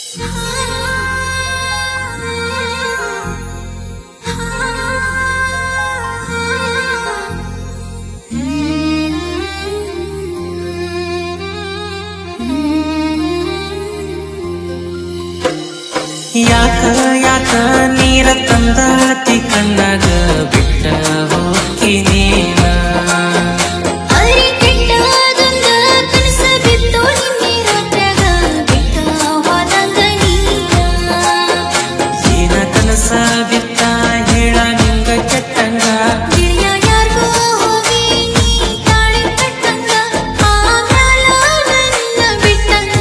ಯಾಕ ಯಾಕ ನೀರ ತಂದಾತಿ ಕಣ್ಣಾಗ ಬಿಟ್ಟ ಹೋಗಿ ನೀನ ಅರಿ ಕೆಟ್ಟದೊಂದ ಕನಸ ಬಿತ್ತು ನಿನ್ನಿರಾತ್ರ್ಯಾಗ ಬಿಟ್ಟ ಹೋದಂಗ ನೀನ ಏನ ಕನಸ ಬಿತ್ತ ಹೇಳ ನಿಂಗ ಕೆಟ್ಟಂಗ ಗಿಳಿಯ ಯಾರ್ಗೋ ಹೋಗಿ ನೀ ತಾಳಿ ಕಟ್ಟಂಗ ಆಮ್ಯಾಲ ನನ್ನ ಬಿಟ್ಟಂಗ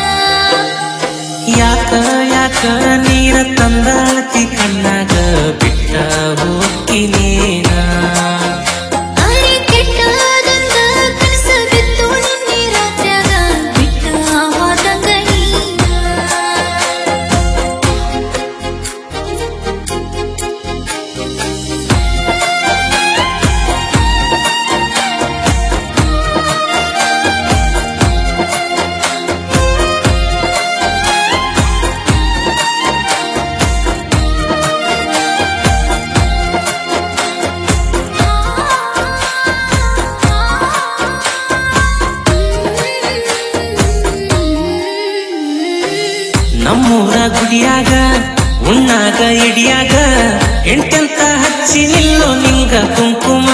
ಯಾಕ ಯಾಕ ನೀರ ತಂದಾತಿ ಕಣ್ಣಾಗ ಬಿಟ್ಟ ಹೋಗಿ ನೀನ ಅರಿ ಕೆಟ್ಟದೊಂದ ಕನಸ ಬಿತ್ತು ನಿನ್ನಿರಾತ್ರ್ಯಾಗ ಬಿಟ್ಟ ಹೋದಂಗ ನೀನ ನಮ್ಮೂರ ಗುಡಿಯಾಗ ಉಣ್ಣಾಗ ಇಡಿಯಾಗ ಎಂಟೆಂತ ಹಚ್ಚಿ ನಿಲ್ಲೋ ನಿಂಗ ಕುಂಕುಮ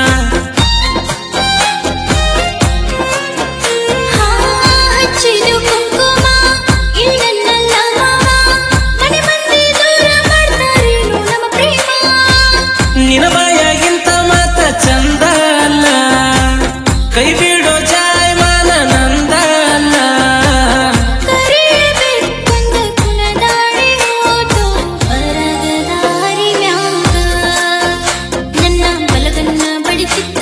ಹಚ್ಚಿದು ಕುಂಕುಮ ಇಲ್ಲನ್ನಲ್ಲ ಮಾವ ಮನೆ ಮಂದಿ ದೂರ ಮಾಡ್ತಾರೇನು ನಮ್ಮ ಪ್ರೇಮ ನಿನ ಬಾಯಾಗಿಂತ ಮಾತ ಚಂದ ಅಲ್ಲ ಕೈ ಬಿಡೋ ಜಾಯಮಾನ ನಂದ ಅಲ್ಲ ಕರಿಬೇಕಂದ ಕುಲದಾಡಿ ಹೋತು ಹೊರಗದಾರಿ ಮ್ಯಾಗ ನನ್ನ ಬಲಗನ್ನ ಬಡಿಸಿದ್ದ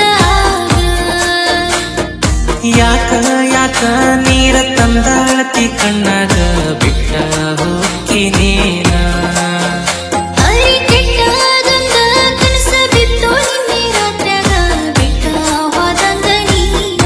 ಯಾಕ ಯಾಕ ನೀರ ತಂದಾಳತಿ ಕಣ್ಣಾಗ ಬಿಟ್ಟ ಹೋಗಿ ನೀನ ಅರಿ ಕೆಟ್ಟದೊಂದ ಕನಸ ಬಿತ್ತು ನಿನ್ನಿರಾತ್ರ್ಯಾಗ ಬಿಟ್ಟ ಹೋದಂಗ ನೀನ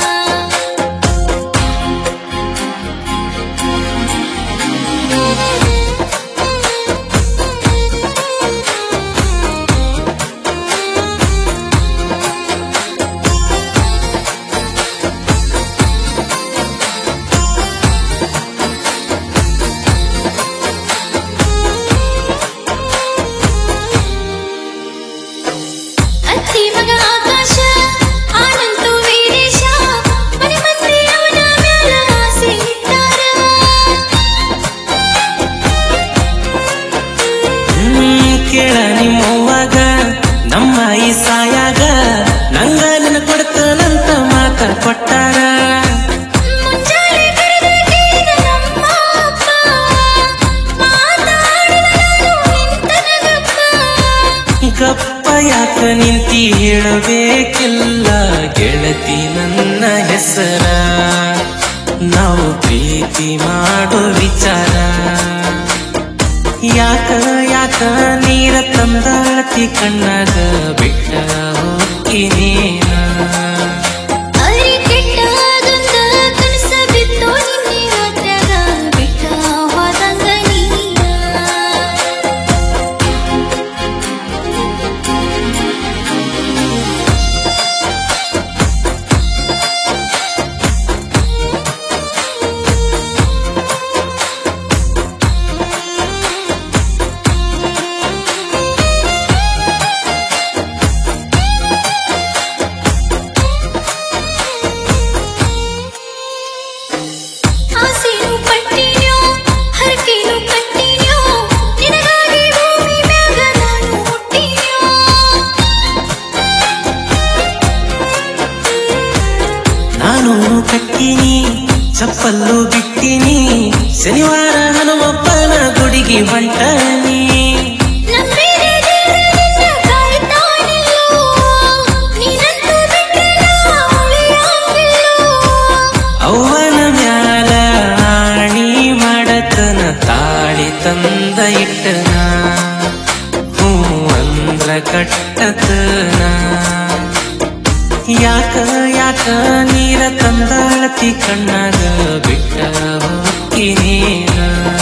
ಅತ್ತಿ ಮಗ ಆಕಾಶ ಆನಂತು ವೀರೇಶ ಮನೆ ಮಂದಿ ಅವನ ಮ್ಯಾಲ ಆಸೆ ಇಟ್ಟಾರ ಹ್ಮ್ ಕೇಳ ನಿಮ್ಮವ್ವಾಗ ನಮ್ಮ ಈ ಸಾಯಾಗ ನಂಗ ನಿನ ಕೊಡ್ತನಂತ ಮಾತ ಕೊಟ್ಟಾರ ಮುಂಜಾನೆ ಕರೆದ ಕೇಳಿದ ನಮ್ಮ ಅಪ್ಪ ಮಾತಾಡಿದ ನಾನು ನಿಂತನಗಪ್ಪ ಗಪ್ಪ ಯಾಕ ನಿಂತಿ ಹೇಳಬೇಕಿಲ್ಲ ಗೆಳತಿ ನನ್ನ ಹೆಸರ ನಾವು ಪ್ರೀತಿ ಮಾಡೋ ವಿಚಾರ ಯಾಕ ಯಾಕ ನೀರ ತಂದಾಳತಿ ಕಣ್ಣಾಗ ಬಿಟ್ಟ ಹೋಗಿ ನೀನ ಅರಿ ಕೆಟ್ಟದೊಂದ ಕನಸ ಬಿತ್ತು ನಿನ್ನಿರಾತ್ರ್ಯಾಗ ಬಿಟ್ಟ ಹೋದಂಗ ನೀನ ಆಸೆನು ಪಟ್ಟಿನ್ಯೋ ಹರಕೆನು ಕಟ್ಟಿನ್ಯೋ ನಿನಗಾಗಿ ಭೂಮಿ ಮ್ಯಾಗ ನಾನು ಹುಟ್ಟಿನ್ಯೋ ನಾನು ಕಟ್ಟಿನಿ ಚಪ್ಪಲ್ಲು ಬಿಟ್ಟಿನಿ ಶನಿವಾರ ಹನುಮಪ್ಪನ ಗುಡಿಗೆ ಹೊಂಟನಿ ನಂಬಿದ ದೇವರನ್ನ ಕಾಯ್ತಾನಿಲ್ಲೋ ನೀನಂತೂ ಬಿಟ್ಟಿಲ್ಲ ಉಳಿಯಂಗಿಲ್ಲೋ ಅವನ ಮ್ಯಾಲ ಆಣಿ ಮಾಡತನ ತಾಳಿ ತಂದ ಇಟ್ಟನ ಹೂ ಅಂದ್ರ ಕಟ್ಟತನ ಯಾಕ ಯಾಕ ನೀರ ತಂದಾಳತಿ ಕಣ್ಣಾಗ ಬಿಟ್ಟ ಹೋಗಿ ನೀನ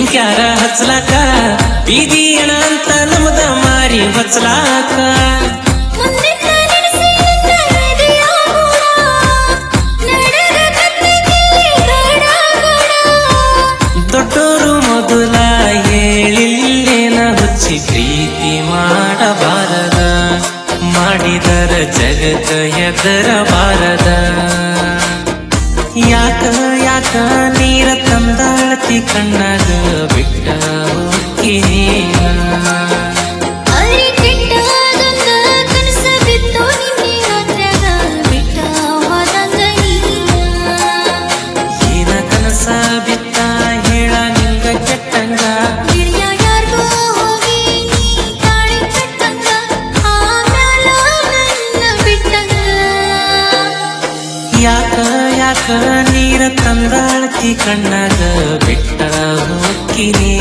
ಬೆಂಕ್ಯಾರ ಹಚ್ಲಾಕ ಬೀದಿಯಣ ಅಂತ ನಮ್ದ ಮಾರಿ ಹಚ್ಲಾಕ ಮುಂದಿನ ನೆನೆಸಿ ನನ್ನ ಎದೆಯ ಗೂಡ. ನಡೆದ ಕತ್ತಿಗೆ ಗಾಢ ಗಾಢ. ದೊಡ್ಡೋರು ಮೊದಲ ಹೇಳಿಲ್ಲೇನ ಹುಚ್ಚಿ ಪ್ರೀತಿ ಮಾಡಬಾರದ ಮಾಡಿದರ ಜಗತ್ತ ಹೆದರಬಾರದ ಯಾಕ ಯಾಕ ನೀರ ತಂದಾಳತಿ ಕಣ್ಣಾಗ ಬಿಟ್ಟ ಹೋಗ್ತೀನ ಅರೆ ಕೆಟ್ಟದೊಂದ ಕನಸ ಬಿತ್ತು ನಿನ್ನೆ ರಾತ್ರ್ಯಾಗ ಬಿಟ್ಟ ಹೋದಂಗ ನೀನ. ಏನ ಕನಸ ಬಿತ್ತ ಹೇಳ ನಿಂಗ ಕೆಟ್ಟಂಗ ಗಿಳಿಯ ಯಾರ್ಗೋ ಹೋಗಿ ನೀ ತಾಳಿ ಕಟ್ಟಂಗ ಆಮ್ಯಾಲ ನನ್ನ ಬಿಟ್ಟಂಗ ಯಾಕ ಯಾಕ ನೀರ ತಂದಾಳತಿ ಕಣ್ಣಾಗ ಬಿಟ್ಟ ಹೋಗ್ತೀನಿ